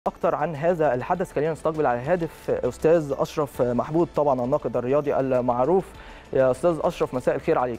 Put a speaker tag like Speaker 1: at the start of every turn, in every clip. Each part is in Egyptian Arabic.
Speaker 1: اكتر عن هذا الحدث خلينا نستقبل على الهاتف استاذ اشرف محمود طبعا الناقد الرياضي المعروف يا استاذ اشرف مساء الخير عليك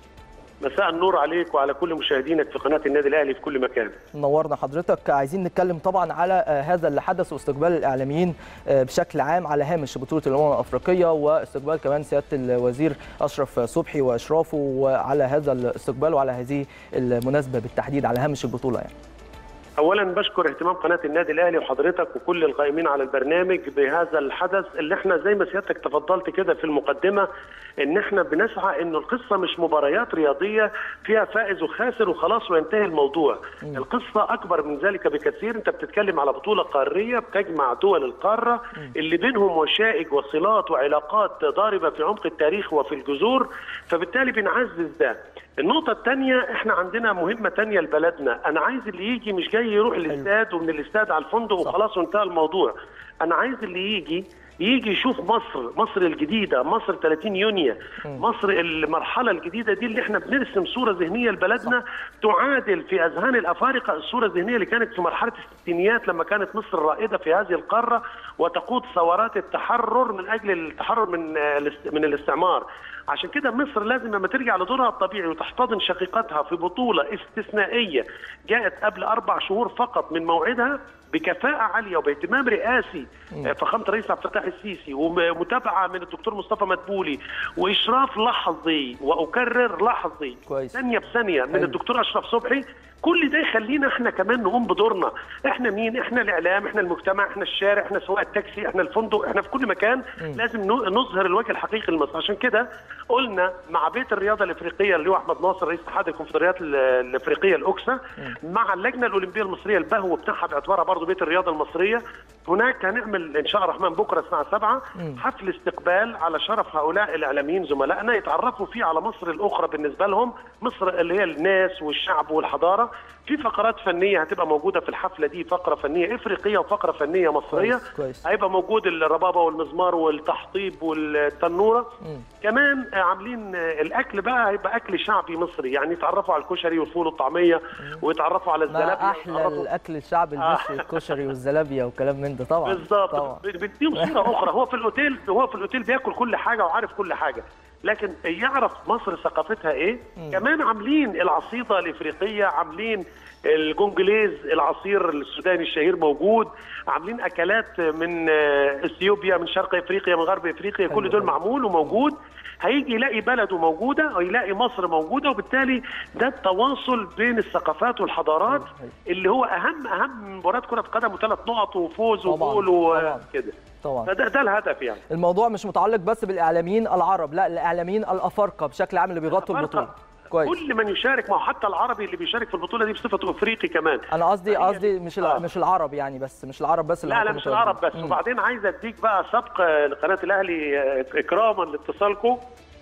Speaker 2: مساء النور عليك وعلى كل مشاهدينك في قناه النادي الاهلي في كل مكان.
Speaker 1: نورنا حضرتك عايزين نتكلم طبعا على هذا اللي حدث واستقبال الاعلاميين بشكل عام على هامش بطوله الامم الافريقيه واستقبال كمان سياده الوزير اشرف صبحي واشرافه على هذا الاستقبال وعلى هذه المناسبه بالتحديد على هامش البطوله يعني.
Speaker 2: اولا بشكر اهتمام قناه النادي الاهلي وحضرتك وكل القائمين على البرنامج بهذا الحدث اللي احنا زي ما سيادتك تفضلت كده في المقدمه ان احنا بنسعى انه القصه مش مباريات رياضيه فيها فائز وخاسر وخلاص وينتهي الموضوع م. القصه اكبر من ذلك بكثير انت بتتكلم على بطوله قاريه بتجمع دول القاره م. اللي بينهم وشائج وصلات وعلاقات ضاربه في عمق التاريخ وفي الجذور فبالتالي بنعزز ده النقطة الثانية احنا عندنا مهمة ثانية لبلدنا، أنا عايز اللي يجي مش جاي يروح الاستاد ومن الاستاد على الفندق وخلاص وانتهى الموضوع، أنا عايز اللي يجي يجي يشوف مصر مصر الجديدة مصر 30 يونيو مصر المرحلة الجديدة دي اللي احنا بنرسم صورة ذهنية لبلدنا تعادل في أذهان الأفارقة الصورة الذهنية اللي كانت في مرحلة الستينيات لما كانت مصر رائدة في هذه القارة وتقود ثورات التحرر من أجل التحرر من من الاستعمار عشان كده مصر لازم لما ترجع لدورها الطبيعي وتحتضن شقيقتها في بطولة استثنائية جاءت قبل أربع شهور فقط من موعدها بكفاءة عالية وباهتمام رئاسي فخامة الرئيس عبد الفتاح السيسي ومتابعة من الدكتور مصطفى مدبولي وإشراف لحظي وأكرر لحظي
Speaker 1: كويس.
Speaker 2: ثانية بثانية من الدكتور أشرف صبحي كل ده يخلينا احنا كمان نقوم بدورنا احنا مين احنا الاعلام احنا المجتمع احنا الشارع احنا سواق التاكسي احنا الفندق احنا في كل مكان م. لازم نظهر الوجه الحقيقي لمصر عشان كده قلنا مع بيت الرياضه الافريقيه اللي هو احمد ناصر رئيس اتحاد الكونفدراليات الافريقيه الاوكسا مع اللجنه الاولمبيه المصريه البهو بتاعها باعتبارها برضه بيت الرياضه المصريه هناك هنعمل ان شاء الله الرحمن بكره الساعه 7 حفل استقبال على شرف هؤلاء الاعلاميين زملائنا يتعرفوا فيه على مصر الاخرى بالنسبه لهم مصر اللي هي الناس والشعب والحضاره في فقرات فنيه هتبقى موجوده في الحفله دي فقره فنيه افريقيه وفقره فنيه مصريه
Speaker 1: كويس. كويس.
Speaker 2: هيبقى موجود الربابه والمزمار والتحطيب والتنوره م. كمان عاملين الاكل بقى هيبقى اكل شعبي مصري يعني يتعرفوا على الكشري والفول والطعميه ويتعرفوا على الزلابيه
Speaker 1: احلى الاكل الشعبي المصري الكشري والزلابيه وكلام من ده طبعا
Speaker 2: بالظبط بيديهم صوره اخرى هو في الاوتيل هو في الاوتيل بياكل كل حاجه وعارف كل حاجه لكن يعرف مصر ثقافتها ايه م. كمان عاملين العصيده الافريقيه عاملين الجونجليز العصير السوداني الشهير موجود عاملين اكلات من اثيوبيا من شرق افريقيا من غرب افريقيا كل دول معمول وموجود هيجي يلاقي بلده موجوده ويلاقي مصر موجوده وبالتالي ده التواصل بين الثقافات والحضارات اللي هو اهم اهم مباراه كره قدم وثلاث نقط وفوز وجول وكده
Speaker 1: طبعا
Speaker 2: فده ده الهدف يعني
Speaker 1: الموضوع مش متعلق بس بالاعلاميين العرب لا الاعلاميين الافارقه بشكل عام اللي بيغطوا البطوله
Speaker 2: كويس. كل من يشارك ما حتى العربي اللي بيشارك في البطوله دي بصفته افريقي كمان
Speaker 1: انا قصدي قصدي مش آه. مش العرب يعني بس مش العرب بس اللي
Speaker 2: لا لا مش العرب بس م. وبعدين عايز اديك بقى سبق لقناه الاهلي اكراما لاتصالكم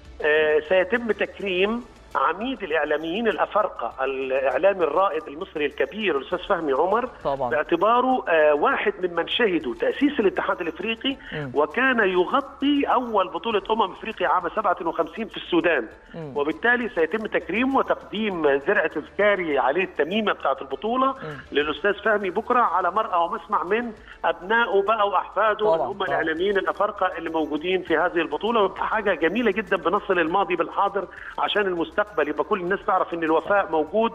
Speaker 2: آه سيتم تكريم عميد الاعلاميين الافارقه الاعلامي الرائد المصري الكبير الاستاذ فهمي عمر
Speaker 1: طبعا.
Speaker 2: باعتباره آه واحد ممن شهدوا تاسيس الاتحاد الافريقي م. وكان يغطي اول بطوله امم افريقيا عام 57 في السودان م. وبالتالي سيتم تكريمه وتقديم زرع تذكاري عليه التميمه بتاعه البطوله م. للاستاذ فهمي بكره على مرأى ومسمع من ابنائه بقى واحفاده اللي هم الاعلاميين الافارقه اللي موجودين في هذه البطوله وبتبقى حاجه جميله جدا بنصل الماضي بالحاضر عشان المستقبل المستقبل يبقى كل الناس تعرف ان الوفاء موجود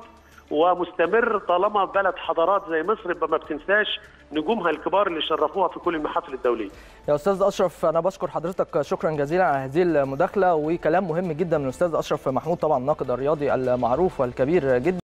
Speaker 2: ومستمر طالما بلد حضارات زي مصر يبقى ما بتنساش نجومها الكبار اللي شرفوها في كل المحافل الدوليه.
Speaker 1: يا استاذ اشرف انا بشكر حضرتك شكرا جزيلا على هذه المداخله وكلام مهم جدا من الاستاذ اشرف محمود طبعا الناقد الرياضي المعروف والكبير جدا.